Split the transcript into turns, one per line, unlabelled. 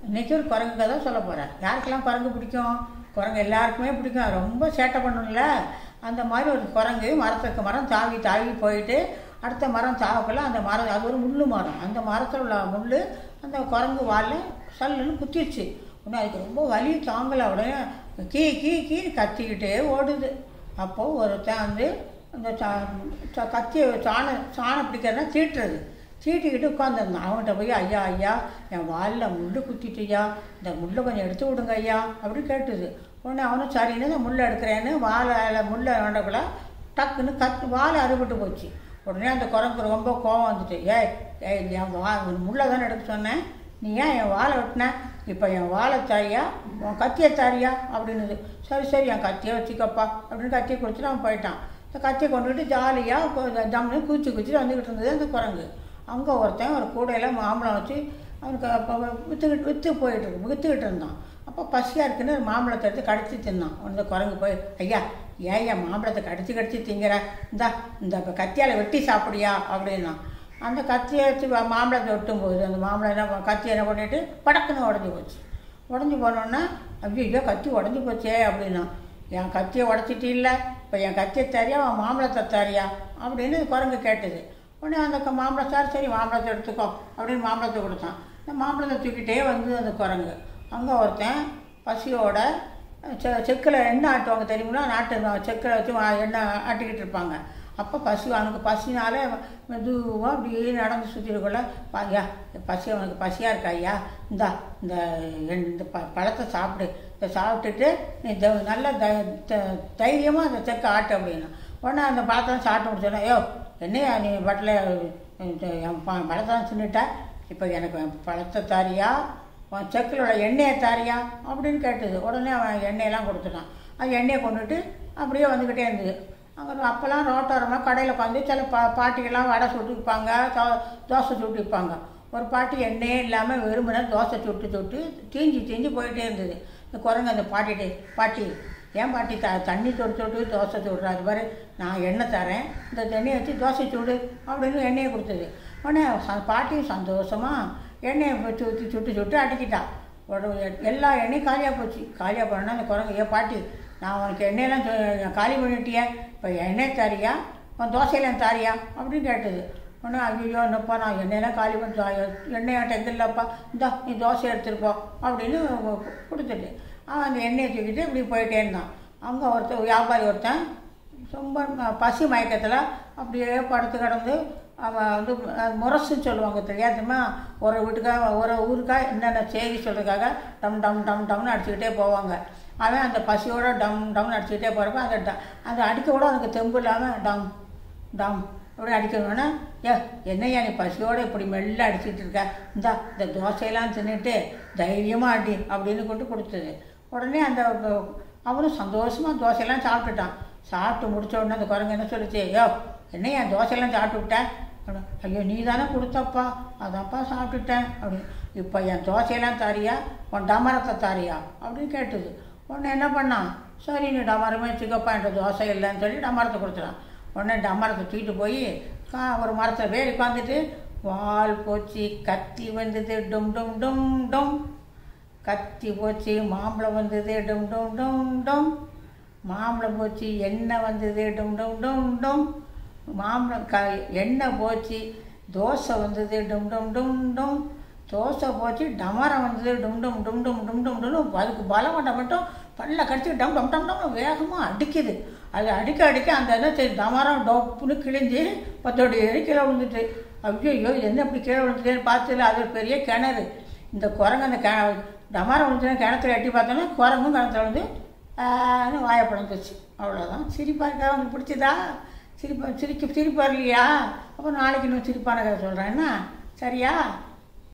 இன்னைக்கு ஒரு குரங்கு கதை சொல்ல போகிறேன் யாருக்கெல்லாம் குரங்கு பிடிக்கும் குரங்கு எல்லாருக்குமே பிடிக்கும் ரொம்ப சேட்டை பண்ணும்ல அந்த மாதிரி ஒரு குரங்கு மரத்துக்கு மரம் தாவி தாவி போயிட்டு அடுத்த மரம் தாவக்குள்ள அந்த மரம் அது ஒரு முள்ளு மரம் அந்த மரத்தில் உள்ள முள் அந்த குரங்கு வாலில் சல்லுன்னு குத்திடுச்சு உடனே அதுக்கு ரொம்ப வலி தாங்கலை உடனே கீ கீ கீ கத்திக்கிட்டே ஓடுது அப்போது ஒருத்தன் வந்து அந்த சா- சா- கத்தியை சாணம் சாணம் பிடிக்கிறதுனா தீட்டுறது தீட்டிக்கிட்டு உட்காந்துருந்தான் அவன்கிட்ட போய் ஐயா ஐயா என் வாலில் முள்ளு குத்திட்டுயா இந்த முள்ளை கொஞ்சம் எடுத்து விடுங்க ஐயா அப்படின்னு கேட்டுது உடனே அவனும் சரின்னு இந்த முள்ளை எடுக்கிறேன்னு வாழை முள்ளை வேண்டக்குள்ள டக்குன்னு கத்து வாழை அறுபட்டு போச்சு உடனே அந்த குரங்கு ரொம்ப கோவம் வந்துட்டு ஏய் ஏய் என் வா முள்ளை தானே எடுக்க சொன்னேன் நீ ஏன் என் வாழை வெட்டின இப்போ என் வாழை தாரியா உன் கத்தியை தாரியா அப்படின்னுது சரி சரி என் கத்தியை வச்சுக்கப்பா அப்படின்னு கத்தியை கொடுத்துட்டு அவன் போயிட்டான் இந்த கத்தியை கொண்டுக்கிட்டு ஜாலியாக ஜம்னு கூச்சி குச்சிட்டு வந்துக்கிட்டு இருந்தது அந்த குரங்கு அங்கே ஒருத்தன் ஒரு கூடையில் மாம்பழம் வச்சு அவனுக்கு அப்போ விற்றுக்கிட்டு விற்று போயிட்டு இருக்கு விற்றுக்கிட்டு இருந்தான் அப்போ பசியாக இருக்குன்னு ஒரு மாம்பழத்தை எடுத்து கடிச்சு தின்னான் அந்த குரங்கு போய் ஐயா ஏன் என் மாம்பழத்தை கடிச்சு கடிச்சு திங்கிற இந்தா இந்த இப்போ கத்தியால் வெட்டி சாப்பிடியா அப்படின்னா அந்த கத்தியை வச்சு வா- மாம்பழத்தை வெட்டும் போது அந்த மாம்பழம் என்ன ப- கத்தி என்ன பண்ணிட்டு படக்குன்னு உடஞ்சி போச்சு உடஞ்சி போனோன்னா ஐயோ கத்தி உடஞ்சி போச்சே அப்படின்னா என் கத்தியை உடச்சிட்டு இல்லை இப்போ என் கத்தியை தரியா அவன் மாம்பழத்தை தரியா அப்படின்னு குரங்கு கேட்டது உடனே அந்த க- மாம்பழம் சார் சரி மாம்பழத்தை எடுத்துக்கோ அப்படின்னு மாம்பழத்தை கொடுத்தான் இந்த மாம்பழத்தை தூக்கிட்டே வந்து அந்த குரங்கு அங்கே ஒருத்தன் பசியோட செ செக்கில் எண்ணெய் ஆட்டுவாங்க தெரியுங்களா நாட்டு செக்கில் வச்சு வா- எண்ணெய் ஆட்டிக்கிட்டு இருப்பாங்க அப்போ பசி அவனுக்கு பசினால மெதுவாக அப்படியே நடந்து சுற்றிருக்குள்ள ஐயா பசி அவனுக்கு பசியாக இருக்கா ஐயா இந்தா இந்த எண்- இந்த ப பழத்தை சாப்பிடு இதை சாப்பிட்டுட்டு நீ த நல்ல த த- தைரியமா அந்த செக்கை ஆட்டு அப்படின்னா உடனே அந்த பழத்தை சாப்பிட்டு முடிச்சோன்னா ஐயோ என்னையா நீ பட்டில் என் ப பழத்தை தின்னுட்ட இப்போ எனக்கு பழத்தை தாரியா உன் செக்கில் உள்ள எண்ணெயை தாரியா அப்படின்னு கேட்டது உடனே அவன் எண்ணெயெல்லாம் கொடுத்துட்டான் அது எண்ணெயை கொண்டுட்டு அப்படியே வந்துக்கிட்டே இருந்தது அங்கே அப்போல்லாம் ரோட்டோரமாக கடையில் உட்காந்து சில பா பாட்டிகள்லாம் வடை சுட்டு விற்பாங்க தோ- தோசை சுட்டு விற்பாங்க ஒரு பாட்டி எண்ணெயே இல்லாமல் வெறுமனே தோசை சுட்டு சுட்டு தீஞ்சு தீஞ்சு போயிட்டே இருந்தது இந்த குரங்கு அந்த பாட்டிட்டு பாட்டி ஏன் பாட்டி த தண்ணி தொட்டு தொட்டு தோசை சுடுற அது மாதிரி நான் எண்ணெய் தரேன் இந்த தண்ணியை வச்சு தோசை சுடு அப்படின்னு எண்ணெயை கொடுத்தது உடனே ச- பாட்டியும் சந்தோஷமாக எண்ணெயை வச்சு ஊற்றி சுட்டு சுட்டு அடிக்கிட்டா உடனே எல்லா எண்ணெயும் காலியாக போச்சு காலியாக போனோன்னா அந்த குரங்கு ஏ பாட்டி நான் உனக்கு எண்ணெயெல்லாம் சொ- காலி பண்ணிட்டியே இப்போ எண்ணெய் தாரியா உன் தோசையெல்லாம் தாரியா அப்படின்னு கேட்டது உடனே ஐயோ என்னப்பா நான் எண்ணெயெல்லாம் காலி பண்ணி எண்ணெய் என்கிட்ட இல்லைப்பா இந்தா நீ தோசை எடுத்துருப்போ அப்படின்னு கு- கொடுத்துட்டு அவன் அந்த எண்ணெயை தூக்கிட்டு இப்படி போயிட்டே இருந்தான் அங்கே ஒருத்தன் வியாபாரி ஒருத்தன் ரொம்ப ம- பசி மயக்கத்தில் அப்படியே படுத்து கிடந்து அவன் வந்து அது முரசுன்னு சொல்லுவாங்க தெரியாதுமா ஒரு வீட்டுக்காக ஒரு ஊருக்காக என்னென்ன செய்தி சொல்கிறதுக்காக டம் டம் டம் டம்னு அடிச்சுக்கிட்டே போவாங்க அவன் அந்த பசியோட டம் டம்னு அடிச்சுக்கிட்டே போகிறப்ப அந்த ட அந்த அடிக்க கூட அவனுக்கு தெம்பு இல்லாமல் டம் டம் அப்படி அடிக்கணும்னா ஏ என்னய்யா நீ பசியோடு இப்படி மெல்ல அடிச்சிட்டு இருக்க இந்தா இந்த தோசையெல்லாம் தின்னுட்டு தைரியமாக அடி அப்படின்னு கொண்டு கொடுத்தது உடனே அந்த ப- அவனும் சந்தோஷமாக தோசையெல்லாம் சாப்பிட்டுட்டான் சாப்பிட்டு முடிச்ச உடனே அந்த குரங்கு என்ன சொல்லுச்சு யோ என்னய்யா தோசையெல்லாம் சாப்பிட்டு விட்டேன் அப்படின்னு. ஐயோ நீ தானே கொடுத்தப்பா அதான்ப்பா சாப்பிட்டுட்டேன் அப்படின்னு இப்போ என் தோசையெல்லாம் தாரியா உன் டமரத்தை தாரியா அப்படின்னு கேட்டுது உடனே என்ன பண்ணான் சரி நீ டமரமே வச்சுக்கப்பா என்கிட்ட தோசை இல்லைன்னு சொல்லி டமரத்தை கொடுத்துட்டான் உடனே டமரத்தை தூக்கிட்டு போய் கா ஒரு மரத்தில் வேடி உட்காந்துட்டு வால் போச்சு கத்தி வந்தது டும் டும் டும் டும் கத்தி போச்சு மாம்பழம் வந்தது டும் டும் டும் டும் மாம்பழம் போச்சு எண்ணெய் வந்தது டும் டும் டும் டும் மாம்பழம் க எண்ணெய் போச்சு தோசை வந்தது டும் டும் டும் டும் தோசை போச்சு டமரம் வந்தது டும் டும் டும் டும் டும் டும் டும் அதுக்கு பலம் கொண்ட மட்டும் பல்ல கடிச்சு டம் டம் டம் டம் வேகமாக அடிக்குது அது அடிக்க அடிக்க அந்த என்ன சரி டமரம் டொப்புன்னு கிழிஞ்சு பத்தோட ஏறி கீழே விழுந்துட்டு ஐயோ என்ன இப்படி கீழே விழுந்துட்டேன்னு பார்த்ததுல அது ஒரு பெரிய கிணறு இந்த குரங்கு அந்த கெ டமாரம் விழுந்துச்சுன்னா கிணத்துல எட்டி பார்த்தோன்னா குரங்கும் கிணத்துல வந்து ஆன்னு வாயை பிளந்துச்சு அவ்வளோதான் சிரிப்பா இருக்கா உங்களுக்கு பிடிச்சதா சிரிப்பா சிரிக்க சிரிப்பா இல்லையா அப்போ நாளைக்கு இன்னும் சிரிப்பான கதை சொல்கிறேன் என்ன சரியா